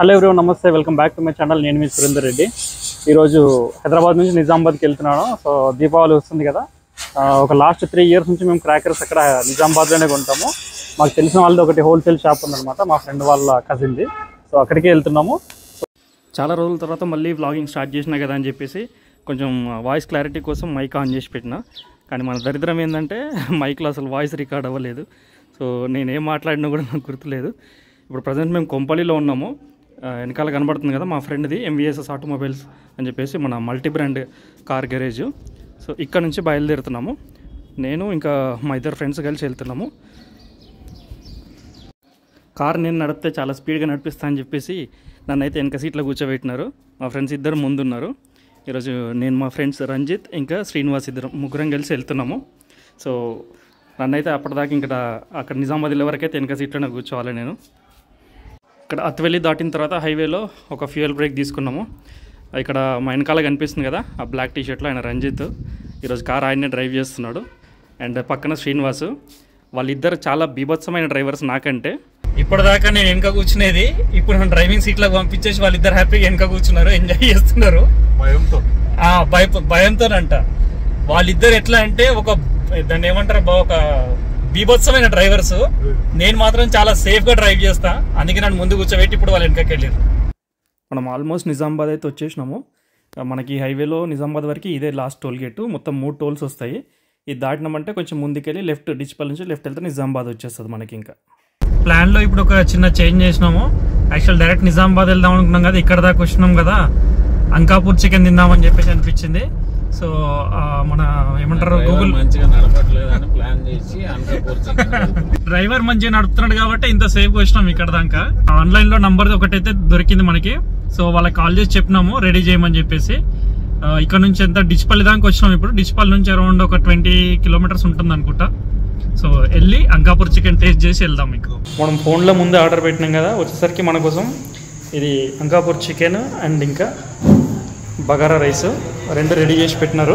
Hello ఎవరి నమస్తే welcome back to my channel నేను మీ సురేందర్ రెడ్డి ఈరోజు హైదరాబాద్ నుంచి నిజామాబాద్కి వెళ్తున్నాను సో దీపావళి వస్తుంది కదా ఆ, ఒక లాస్ట్ త్రీ ఇయర్స్ నుంచి మేము క్రాకర్స్ అక్కడ నిజామాబాద్లోనే కొంటాము మాకు తెలిసిన వాళ్ళది ఒకటి హోల్సేల్ షాప్ ఉందన్నమాట మా ఫ్రెండ్ వాళ్ళ కజిన్ది సో అక్కడికి వెళ్తున్నాము చాలా రోజుల తర్వాత మళ్ళీ వ్లాగింగ్ స్టార్ట్ చేసినా కదా అని చెప్పేసి కొంచెం వాయిస్ క్లారిటీ కోసం మైక్ ఆన్ చేసి పెట్టిన కానీ మన దరిద్రం ఏంటంటే మైక్లో అసలు వాయిస్ రికార్డ్ అవ్వలేదు సో నేను ఏం మాట్లాడినా కూడా నాకు గుర్తులేదు ఇప్పుడు ప్రజెంట్ మేము కొంపల్లిలో ఉన్నాము ఆ, వెనకాల కనబడుతుంది కదా మా ఫ్రెండ్ది ఎంవిఎస్ఎస్ ఆటోమొబైల్స్ అని చెప్పేసి మన multi brand car garage so ఇక్కడ నుంచి బయలుదేరుతున్నాము నేను ఇంకా మా ఇద్దరు ఫ్రెండ్స్ కలిసి వెళ్తున్నాము కార్ నేను నడిపితే చాలా స్పీడ్గా నడిపిస్తా అని చెప్పేసి నన్ను అయితే వెనక సీట్లో కూర్చోబెట్టినారు మా ఫ్రెండ్స్ ఇద్దరు ముందున్నారు ఈరోజు నేను మా ఫ్రెండ్స్ రంజిత్ ఇంకా శ్రీనివాస్ ఇద్దరు ముగ్గురం కలిసి వెళ్తున్నాము సో నన్నైతే అప్పటిదాకా ఇక్కడ అక్కడ నిజామాబాద్ వెళ్ళే వరకైతే వెనక సీట్లోనే కూర్చోవాలి నేను ఇక్కడ అత్వెల్లి దాటిన తర్వాత హైవేలో ఒక ఫ్యూయల్ బ్రేక్ తీసుకున్నాము ఇక్కడ మా వెనకాల కనిపిస్తుంది కదా ఆ బ్లాక్ టీ షర్ట్లో ఆయన రంజిత్ ఈరోజు కార్ ఆయన్నే డ్రైవ్ చేస్తున్నాడు అండ్ పక్కన శ్రీనివాస్ వాళ్ళిద్దరు చాలా బీభత్సమైన డ్రైవర్స్ నాకంటే ఇప్పటిదాకా నేను వెనక కూర్చునేది ఇప్పుడు నన్ను డ్రైవింగ్ సీట్లో పంపించేసి వాళ్ళిద్దరు హ్యాపీగా వెనక కూర్చున్నారు ఎంజాయ్ చేస్తున్నారు భయంతో ఆ భయ భయంతోనంట వాళ్ళిద్దరు ఎట్లా అంటే ఒక దాన్ని ఏమంటారు బా ఒక బీభత్సమైన డ్రైవర్స్ నేను మాత్రం చాలా సేఫ్ గా డ్రైవ్ చేస్తా అందుకే నన్ను ముందు కూర్చోబెట్టి ఇప్పుడు వాళ్ళు వెనకకి వెళ్ళారు మనం ఆల్మోస్ట్ నిజామాబాద్ అయితే వచ్చేసినాము ఆ, మనకి హైవేలో నిజామాబాద్ వరకు ఇదే లాస్ట్ టోల్ గేట్ మొత్తం మూడు టోల్స్ వస్తాయి ఇది దాటినామంటే కొంచెం ముందుకెళ్ళి లెఫ్ట్ డిచ్పల్ నుంచి లెఫ్ట్ వెళ్తే నిజామాబాద్ వచ్చేస్తుంది మనకి ఇంకా ప్లాన్లో ఇప్పుడు ఒక చిన్న చేంజ్ చేసినాము యాక్చువల్ డైరెక్ట్ నిజామాబాద్ వెళ్దాం అనుకున్నాం కదా ఇక్కడ దాకా వచ్చినాం కదా అంకాపూర్ చికెన్ తిందామని చెప్పేసి అనిపించింది సో ఆ, మన ఏమంటారు గూగుల్ మంచిగా నడపట్లేదని ప్లాన్ చేసి అనకాపూర్ చికెన్ వెళ్తున్నాం. డ్రైవర్ మంచిగా నడుపుతున్నాడు కాబట్టి ఇంత సేఫ్ వచ్చినాం ఇక్కడ దాకా ఆన్లైన్ లో నంబర్ ఒకటైతే దొరికింది మనకి సో వాళ్ళకి కాల్ చేసి చెప్పినాము రెడీ చేయమని చెప్పేసి ఆ, ఇక్కడ నుంచి ఎంత డిచ్పల్లి దాకా వచ్చినాం ఇప్పుడు డిచ్పల్ నుంచి అరౌండ్ ఒక ట్వంటీ కిలోమీటర్స్ ఉంటుంది అనుకుంటా సో వెళ్ళి అంకాపూర్ చికెన్ టేస్ట్ చేసి వెళ్దాం మీకు మనం ఫోన్లో ముందే ఆర్డర్ పెట్టినాం కదా వచ్చేసరికి మన కోసం ఇది అంకాపూర్ చికెన్ అండ్ ఇంకా బగారా రైస్ రెండు రెడీ చేసి పెట్టినారు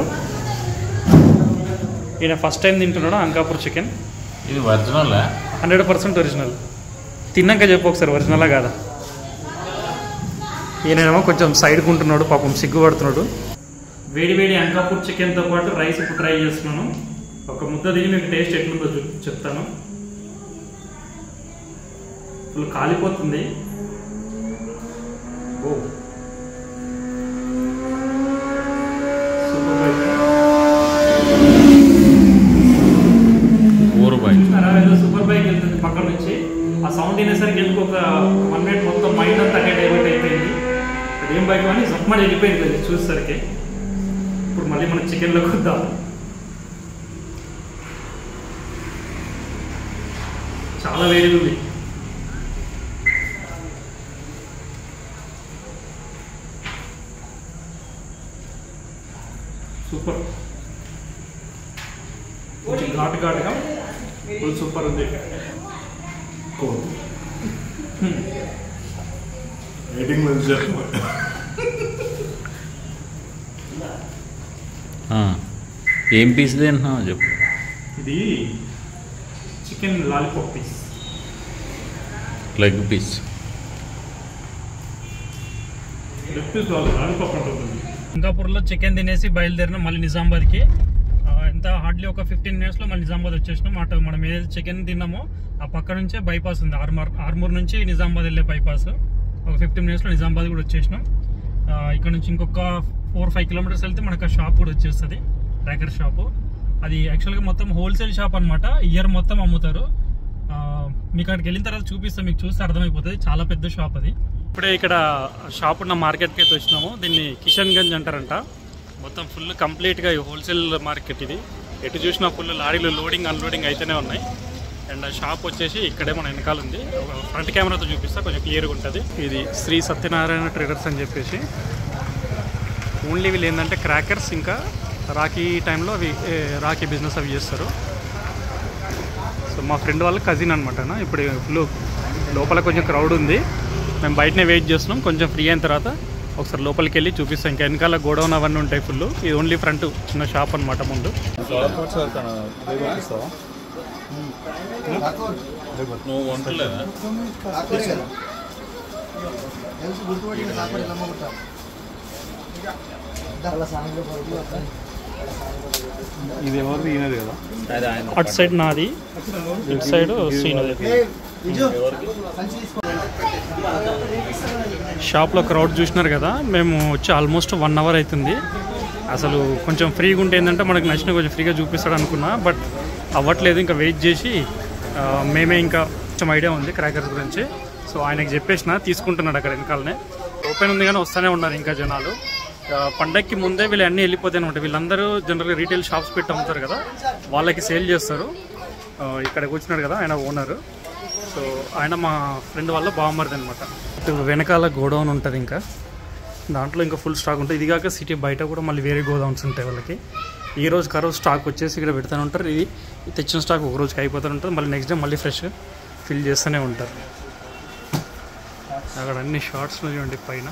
ఈయన ఫస్ట్ టైం తింటున్నాడు అంకాపూర్ చికెన్ ఇది ఒరిజినల్ హండ్రెడ్ పర్సెంట్ ఒరిజినల్ తిన్నాక చెప్పు ఒకసారి ఒరిజినలా కాదా ఈయనేమో కొంచెం సైడ్ కుంటున్నాడు పాపం సిగ్గుపడుతున్నాడు వేడి వేడి అంకాపూర్ చికెన్తో పాటు రైస్ ఇప్పుడు ట్రై చేస్తున్నాను ఒక ముద్ద దిగి మీకు టేస్ట్ ఎట్లుందో చూ చెప్తాను ఫుల్ కాలిపోతుంది ఓ సూపర్ రైస్ ఊరు బయట అరవైలో సూపర్ బైక్ వెళ్తుంది పక్కన నుంచి ఆ సౌండ్ వినేసరికి ఎందుకు ఒక వన్ మినిట్ మొత్తం మైండ్ అంతా అటే డైవర్ట్ అయిపోయింది అదేం బైక్ అని జప్పమని వెళ్ళిపోయింది అది చూసేసరికి ఇప్పుడు మళ్ళీ మన చికెన్లోకి వద్దాం చాలా వేడిగా ఉంది సూపర్ కొంచెం ఘాటు ఘాటుగా ఫుల్ సూపర్ ఉంది రేటింగ్ మంచి ఆ. ఏం పీస్ తింటున్నావు చెప్పు ఇది chicken lollipop piece leg piece leg piece lollipop ఉంటుంది సింగాపూర్లో చికెన్ తినేసి బయలుదేరిన మళ్ళీ నిజామాబాద్కి ఆ, ఎంత హార్డ్లీ ఒక ఫిఫ్టీన్ మినిట్స్లో మళ్ళీ నిజామాబాద్ వచ్చేసినాం అటు మనం ఏదైతే చికెన్ తిన్నామో ఆ పక్క నుంచే బైపాస్ ఉంది ఆర్మూర్ ఆర్మూర్ నుంచి నిజామాబాద్ వెళ్ళే బైపాస్ ఒక ఫిఫ్టీన్ మినిట్స్లో నిజామాబాద్ కూడా వచ్చేసినాం ఆ, ఇక్కడ నుంచి ఇంకొక ఫోర్ ఫైవ్ కిలోమీటర్స్ వెళ్తే మనకు ఆ షాప్ కూడా వచ్చేస్తుంది ర్యాకర్ షాపు అది యాక్చువల్గా మొత్తం హోల్సేల్ షాప్ అనమాట ఇయర్ మొత్తం అమ్ముతారు ఆ, మీకు అక్కడికి వెళ్ళిన తర్వాత చూపిస్తాం మీకు చూస్తే అర్థమైపోతుంది చాలా పెద్ద షాప్ అది ఇప్పుడే ఇక్కడ షాప్ ఉన్న మార్కెట్కి అయితే వచ్చినాము దీన్ని కిషన్ గంజ్ అంటారంట మొత్తం ఫుల్ కంప్లీట్గా హోల్సేల్ మార్కెట్ ఇది ఎటు చూసినా ఫుల్ లారీలు లోడింగ్ అన్లోడింగ్ అయితేనే ఉన్నాయి అండ్ ఆ షాప్ వచ్చేసి ఇక్కడే మన వెనకాల ఉంది ఒక ఫ్రంట్ కెమెరాతో చూపిస్తా కొంచెం క్లియర్గా ఉంటుంది ఇది శ్రీ సత్యనారాయణ ట్రేడర్స్ అని చెప్పేసి ఓన్లీ వీళ్ళు ఏంటంటే క్రాకర్స్ ఇంకా రాఖీ టైంలో అవి ఏ, రాఖీ బిజినెస్ అవి చేస్తారు సో మా ఫ్రెండ్ వాళ్ళ కజిన్ అనమాట ఇప్పుడు ఫుల్ లోపల కొంచెం క్రౌడ్ ఉంది మేము బయటనే వెయిట్ చేస్తున్నాం కొంచెం ఫ్రీ అయిన తర్వాత ఒకసారి లోపలికి వెళ్ళి చూపిస్తాం ఇంకా వెనకాల గోడౌన్ అవన్నీ ఉంటాయి ఫుల్ ఇది ఓన్లీ ఫ్రంట్ చిన్న షాప్ అనమాట ముందు నువ్వు వంటలేదా తెలిసి గుర్తుపట్టి సాపడి నమ్మకుంటారు అలా సాయంలో ఇది ఎవరిది ఈయనది కదా అది ఆయన అటు సైడ్ నాది ఇటు సైడ్ శ్రీనది షాప్లో క్రౌడ్ చూసినారు కదా మేము వచ్చి ఆల్మోస్ట్ వన్ అవర్ అవుతుంది అసలు కొంచెం ఫ్రీగా ఉంటే ఏంటంటే మనకు నచ్చిన కొంచెం ఫ్రీగా చూపిస్తాడు అనుకున్నా బట్ అవ్వట్లేదు ఇంకా వెయిట్ చేసి ఆ, మేమే ఇంకా కొంచెం ఐడియా ఉంది క్రాకర్స్ గురించి సో ఆయనకి చెప్పేసిన తీసుకుంటున్నాడు అక్కడ వెనకాలనే ఓపెన్ ఉంది కానీ వస్తూనే ఉన్నారు ఇంకా జనాలు ఆ, పండక్కి ముందే వీళ్ళు అన్నీ వెళ్ళిపోతాయి అనమాట వీళ్ళందరూ జనరల్గా రీటైల్ షాప్స్ పెట్టి అమ్ముతారు కదా వాళ్ళకి సేల్ చేస్తారు ఆ, ఇక్కడ కూర్చున్నాడు కదా ఆయన ఓనర్ సో ఆయన మా ఫ్రెండ్ వాళ్ళ బామ్మరిది అనమాట వెనకాల గోడౌన్ ఉంటుంది ఇంకా దాంట్లో ఇంకా ఫుల్ స్టాక్ ఉంటుంది ఇది కాక సిటీ బయట కూడా మళ్ళీ వేరే గోడౌన్స్ ఉంటాయి వాళ్ళకి ఈ రోజు కరో స్టాక్ వచ్చేసి ఇక్కడ పెడతానే ఉంటారు ఇది ఇది తెచ్చిన స్టాక్ ఒక రోజుకి అయిపోతూనే ఉంటుంది మళ్ళీ నెక్స్ట్ డే మళ్ళీ ఫ్రెష్ ఫిల్ చేస్తూనే ఉంటారు అక్కడ అన్ని షార్ట్స్ చూడండి పైన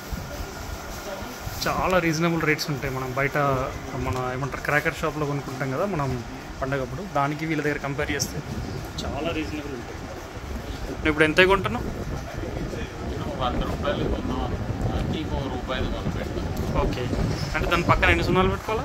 చాలా రీజనబుల్ రేట్స్ ఉంటాయి మనం బయట మన ఏమంటారు క్రాకర్ షాప్లో కొనుక్కుంటాం కదా మనం పండగప్పుడు దానికి వీళ్ళ దగ్గర కంపేర్ చేస్తే చాలా రీజనబుల్ ఉంటాయి నువ్వు ఇప్పుడు ఎంత కొంటున్నావు వంద రూపాయలు కొన్నాం అంటే ఇంకో రూపాయలు కొనపెట్టాం ఓకే అంటే దాని పక్కన ఎన్ని సున్నాలు పెట్టుకోవాలా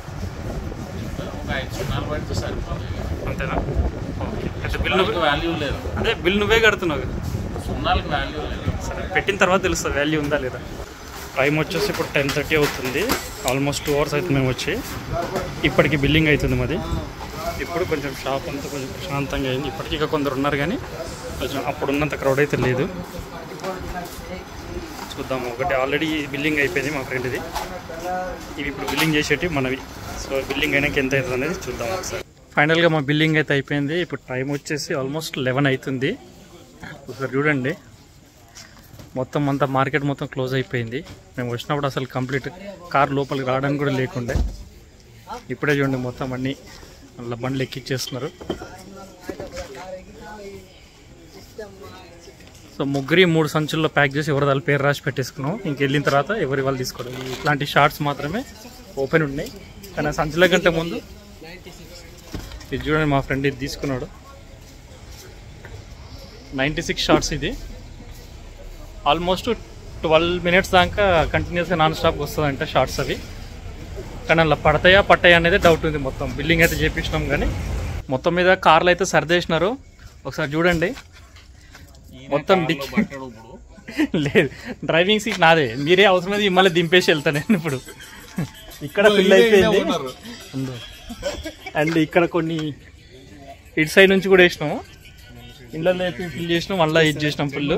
ఒక ఐదు సున్నాలు పడితే సరిపోతుంది అంతేనా ఓకే అంటే బిల్ నువ్వు సున్నాలకు వాల్యూ లేదు అదే బిల్ నువ్వే కడుతున్నావు కదా సున్నాలకు వాల్యూ లేదు సరే పెట్టిన తర్వాత తెలుస్తుంది వాల్యూ ఉందా లేదా టైం వచ్చేసి ఇప్పుడు టెన్ థర్టీ అవుతుంది ఆల్మోస్ట్ టూ అవర్స్ అవుతుంది మేము వచ్చి ఇప్పటికి బిల్లింగ్ అవుతుంది మాది ఇప్పుడు కొంచెం షాప్ అంతా కొంచెం ప్రశాంతంగా అయింది ఇప్పటికీ ఇక కొందరు ఉన్నారు కానీ కొంచెం అప్పుడు ఉన్నంత క్రౌడ్ అయితే లేదు చూద్దాం ఒకటి ఆల్రెడీ బిల్లింగ్ అయిపోయింది మా ఫ్రెండ్ది ఇవి ఇప్పుడు బిల్లింగ్ చేసేటి మనవి సో బిల్లింగ్ అయినాక ఎంత అవుతుంది అనేది చూద్దాం ఒకసారి ఫైనల్గా మా బిల్లింగ్ అయితే అయిపోయింది ఇప్పుడు టైం వచ్చేసి ఆల్మోస్ట్ లెవెన్ అవుతుంది ఒకసారి చూడండి మొత్తం అంతా మార్కెట్ మొత్తం క్లోజ్ అయిపోయింది మేము వచ్చినప్పుడు అసలు కంప్లీట్ కార్ లోపలికి రావడానికి కూడా లేకుండే ఇప్పుడే చూడండి మొత్తం అన్ని అలా బండ్లు ఎక్కిచ్చేస్తున్నారు సో ముగ్గురి మూడు సంచుల్లో ప్యాక్ చేసి ఎవరి వాళ్ళ పేరు రాసి పెట్టేసుకున్నాం ఇంక వెళ్ళిన తర్వాత ఎవరి వాళ్ళు తీసుకోవడం ఇట్లాంటి షార్ట్స్ మాత్రమే ఓపెన్ ఉన్నాయి కానీ ఆ సంచుల కంటే ముందు ఇది చూడండి మా ఫ్రెండ్ ఇది తీసుకున్నాడు నైంటీ సిక్స్ షార్ట్స్ ఇది ఆల్మోస్ట్ ట్వెల్వ్ మినిట్స్ దాకా కంటిన్యూస్గా నాన్ స్టాప్ వస్తుందంట షార్ట్స్ అవి కానీ అలా పడతాయా పట్టాయా అనేది డౌట్ ఉంది మొత్తం బిల్లింగ్ అయితే చేపించినాం కానీ మొత్తం మీద కార్లు అయితే సర్దేసినారు ఒకసారి చూడండి మొత్తం డిక్ పట్టాడు ఇప్పుడు లేదు డ్రైవింగ్ సీట్ నాదే మీరే అవసరమైతే మిమ్మల్ని దింపేసి వెళ్తాను నేను ఇప్పుడు ఇక్కడ ఫిల్ అయిపోయింది ఉండు. అండ్ ఇక్కడ కొన్ని ఇటు సైడ్ నుంచి కూడా వేసినాము ఇంట్లో లేపి ఫిల్ చేసినాం మళ్ళీ ఇది చేసినాం ఫుల్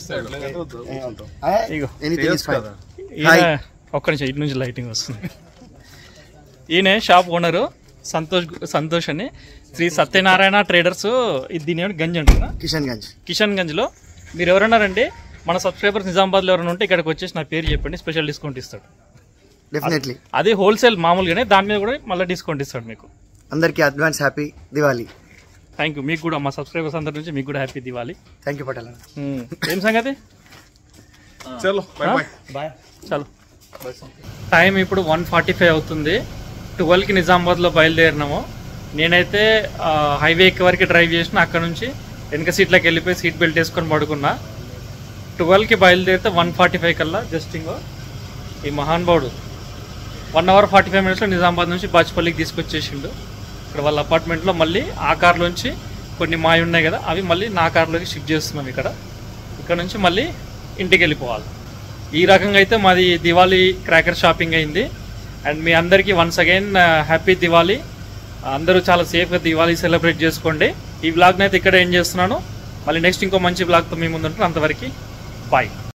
ఇగో ఎనీథింగ్ ఇస్ ఫైన్ ఈయన ఒక్క నిమిషం ఇటు నుంచి లైటింగ్ వస్తుంది ఈయన షాప్ ఓనరు సంతోష్ సంతోష్ అని శ్రీ సత్యనారాయణ ట్రేడర్స్ ఇది దీని ఏమిటి గంజ్ అంటున్నా కిషన్ గంజ్ కిషన్ గంజ్లో మీరు ఎవరన్నారండి మన సబ్స్క్రైబర్స్ నిజామాబాద్లో ఎవరైనా ఉంటే ఇక్కడికి వచ్చేసి నా పేరు చెప్పండి స్పెషల్ డిస్కౌంట్ ఇస్తాడు డెఫినెట్లీ అదే హోల్సేల్ మామూలుగానే దాని మీద కూడా మళ్ళీ డిస్కౌంట్ ఇస్తాడు మీకు అందరికీ advance happy Diwali thank you మీకు కూడా మా సబ్స్క్రైబర్స్ అందరి నుంచి మీకు కూడా happy Diwali thank you Patel um, ఏం సంగతి చలో బాయ్ చలో టైం ఇప్పుడు వన్ ఫార్టీ ఫైవ్ అవుతుంది ట్వెల్వ్కి నిజామాబాద్లో బయలుదేరినాము నేనైతే ఆ, హైవే ఎక్కి వరకు డ్రైవ్ చేసిన అక్కడ నుంచి వెనక సీట్లోకి వెళ్ళిపోయి సీట్ బెల్ట్ వేసుకొని పడుకున్నా ట్వెల్వ్కి బయలుదేరితే వన్ ఫార్టీ ఫైవ్ కల్లా జస్ట్ ఇంకో ఈ మహానుభావుడు వన్ అవర్ ఫార్టీ ఫైవ్ మినిట్స్లో నిజామాబాద్ నుంచి బాచ్పల్లికి తీసుకొచ్చేసిండు ఇక్కడ వాళ్ళ అపార్ట్మెంట్లో మళ్ళీ ఆ కార్లోంచి కొన్ని మావి ఉన్నాయి కదా అవి మళ్ళీ నా కార్లోకి షిఫ్ట్ చేస్తున్నాం ఇక్కడ ఇక్కడ నుంచి మళ్ళీ ఇంటికి వెళ్ళిపోవాలి ఈ రకంగా అయితే మాది దివాళీ క్రాకర్ షాపింగ్ అయింది అండ్ మీ అందరికీ వన్స్ అగైన్ హ్యాపీ దివాళీ అందరూ చాలా సేఫ్గా దివాళీ సెలబ్రేట్ చేసుకోండి ఈ వ్లాగ్ని అయితే ఇక్కడ ఏం చేస్తున్నాను మళ్ళీ నెక్స్ట్ ఇంకో మంచి వ్లాగ్తో మీ ముందు ఉంటాను అంతవరకు బాయ్